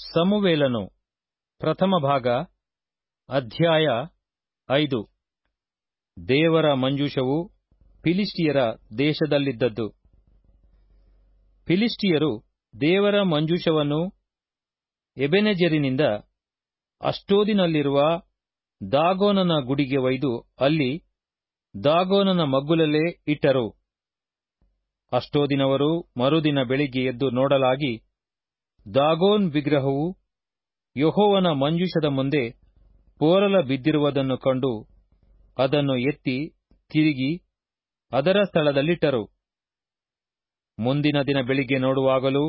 ಸಮುವೇಲನು ಪ್ರಥಮ ಭಾಗ ಅಧ್ಯಾಯ ಐದು ದೇವರ ಮಂಜೂಷವು ಫಿಲಿಷ್ಟಿಯರ ದೇಶದಲ್ಲಿದ್ದದ್ದು ಫಿಲಿಷ್ಟಿಯರು ದೇವರ ಮಂಜೂಷವನ್ನು ಎಬೆನೆಜೆರಿನಿಂದ ಅಷ್ಟೋದಿನಲ್ಲಿರುವ ದಾಗೋನನ ಗುಡಿಗೆ ಒಯ್ದು ಅಲ್ಲಿ ದಾಗೋನನ ಮಗ್ಗುಲಲ್ಲೇ ಇಟ್ಟರು ಅಷ್ಟೋದಿನವರು ಮರುದಿನ ಬೆಳಿಗ್ಗೆ ಎದ್ದು ನೋಡಲಾಗಿ ದಾಗೋನ್ ವಿಗ್ರಹವು ಯೆಹೋವನ ಮಂಜೂಷದ ಮುಂದೆ ಬೋರಲ ಬಿದ್ದಿರುವುದನ್ನು ಕಂಡು ಅದನ್ನು ಎತ್ತಿ ತಿರುಗಿ ಅದರ ಸ್ಥಳದಲ್ಲಿಟ್ಟರು ಮುಂದಿನ ದಿನ ಬೆಳಿಗ್ಗೆ ನೋಡುವಾಗಲೂ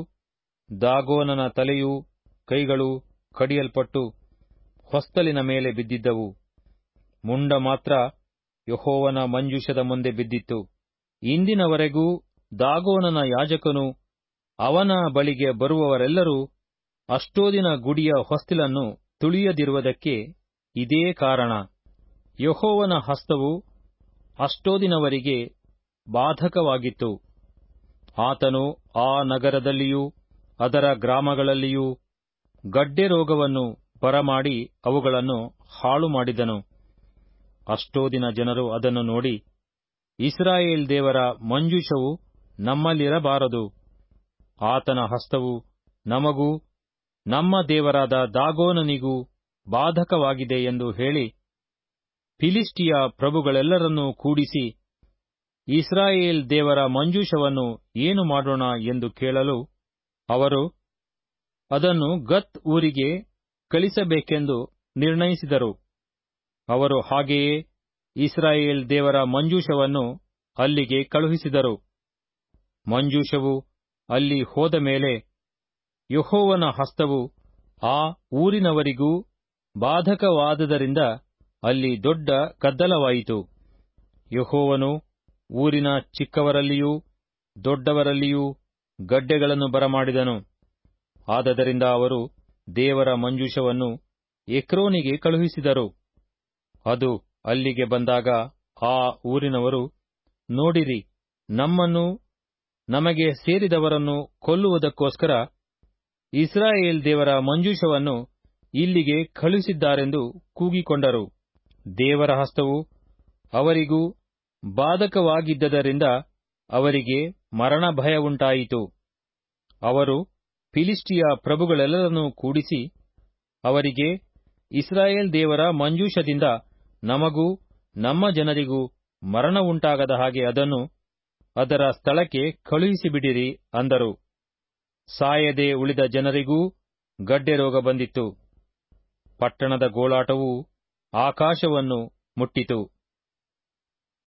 ದಾಗೋನನ ತಲೆಯೂ ಕೈಗಳು ಕಡಿಯಲ್ಪಟ್ಟು ಹೊಸ್ತಲಿನ ಮೇಲೆ ಬಿದ್ದಿದ್ದವು ಮುಂಡ ಮಾತ್ರ ಯೆಹೋವನ ಮಂಜೂಷದ ಮುಂದೆ ಬಿದ್ದಿತ್ತು ಇಂದಿನವರೆಗೂ ದಾಗೋನನ ಯಾಜಕನು ಅವನ ಬಳಿಗೆ ಬರುವವರೆಲ್ಲರೂ ಅಷ್ಟೋದಿನ ಗುಡಿಯ ಹೊಸ್ತಿಲನ್ನು ತುಳಿಯದಿರುವುದಕ್ಕೆ ಇದೇ ಕಾರಣ ಯೆಹೋವನ ಹಸ್ತವು ಅಷ್ಟೋದಿನವರಿಗೆ ಬಾಧಕವಾಗಿತ್ತು ಆತನು ಆ ನಗರದಲ್ಲಿಯೂ ಅದರ ಗ್ರಾಮಗಳಲ್ಲಿಯೂ ಗಡ್ಡೆ ರೋಗವನ್ನು ಬರಮಾಡಿ ಅವುಗಳನ್ನು ಹಾಳು ಮಾಡಿದನು ಅಷ್ಟೋದಿನ ಜನರು ಅದನ್ನು ನೋಡಿ ಇಸ್ರಾಯೇಲ್ ದೇವರ ಮಂಜೂಷವು ನಮ್ಮಲ್ಲಿರಬಾರದು ಆತನ ಹಸ್ತವು ನಮಗೂ ನಮ್ಮ ದೇವರಾದ ದಾಗೋನನಿಗೂ ಬಾಧಕವಾಗಿದೆ ಎಂದು ಹೇಳಿ ಫಿಲಿಷ್ಟಿಯ ಪ್ರಭುಗಳೆಲ್ಲರನ್ನೂ ಕೂಡಿಸಿ ಇಸ್ರಾಯೇಲ್ ದೇವರ ಮಂಜೂಷವನ್ನು ಏನು ಮಾಡೋಣ ಎಂದು ಕೇಳಲು ಅವರು ಅದನ್ನು ಗತ್ ಊರಿಗೆ ಕಳಿಸಬೇಕೆಂದು ನಿರ್ಣಯಿಸಿದರು ಅವರು ಹಾಗೆಯೇ ಇಸ್ರಾಯೇಲ್ ದೇವರ ಮಂಜೂಷವನ್ನು ಅಲ್ಲಿಗೆ ಕಳುಹಿಸಿದರು ಮಂಜೂಷವು ಅಲ್ಲಿ ಹೋದ ಮೇಲೆ ಯೆಹೋವನ ಹಸ್ತವು ಆ ಊರಿನವರಿಗೂ ಬಾಧಕವಾದದರಿಂದ ಅಲ್ಲಿ ದೊಡ್ಡ ಗದ್ದಲವಾಯಿತು ಯೆಹೋವನು ಊರಿನ ಚಿಕ್ಕವರಲ್ಲಿಯೂ ದೊಡ್ಡವರಲ್ಲಿಯೂ ಗಡ್ಡೆಗಳನ್ನು ಬರಮಾಡಿದನು ಆದದರಿಂದ ಅವರು ದೇವರ ಮಂಜೂಷವನ್ನು ಎಕ್ರೋನಿಗೆ ಕಳುಹಿಸಿದರು ಅದು ಅಲ್ಲಿಗೆ ಬಂದಾಗ ಆ ಊರಿನವರು ನೋಡಿರಿ ನಮ್ಮನ್ನು ನಮಗೆ ಸೇರಿದವರನ್ನು ಕೊಲ್ಲುವುದಕ್ಕೋಸ್ಕರ ಇಸ್ರಾಯೇಲ್ ದೇವರ ಮಂಜೂಷವನ್ನು ಇಲ್ಲಿಗೆ ಕಳುಹಿಸಿದ್ದಾರೆಂದು ಕೂಗಿಕೊಂಡರು ದೇವರ ಹಸ್ತವು ಅವರಿಗೂ ಬಾಧಕವಾಗಿದ್ದರಿಂದ ಅವರಿಗೆ ಮರಣ ಭಯವುಂಟಾಯಿತು ಅವರು ಫಿಲಿಷ್ಟಿಯ ಪ್ರಭುಗಳೆಲ್ಲರನ್ನೂ ಕೂಡಿಸಿ ಅವರಿಗೆ ಇಸ್ರಾಯೇಲ್ ದೇವರ ಮಂಜೂಷದಿಂದ ನಮಗೂ ನಮ್ಮ ಜನರಿಗೂ ಮರಣವುಂಟಾಗದ ಹಾಗೆ ಅದನ್ನು ಅದರ ಸ್ಥಳಕ್ಕೆ ಕಳುಹಿಸಿಬಿಡಿರಿ ಅಂದರು ಸಾಯದೆ ಉಳಿದ ಜನರಿಗೂ ಗಡ್ಡೆ ರೋಗ ಬಂದಿತ್ತು ಪಟ್ಟಣದ ಗೋಳಾಟವು ಆಕಾಶವನ್ನು ಮುಟ್ಟಿತು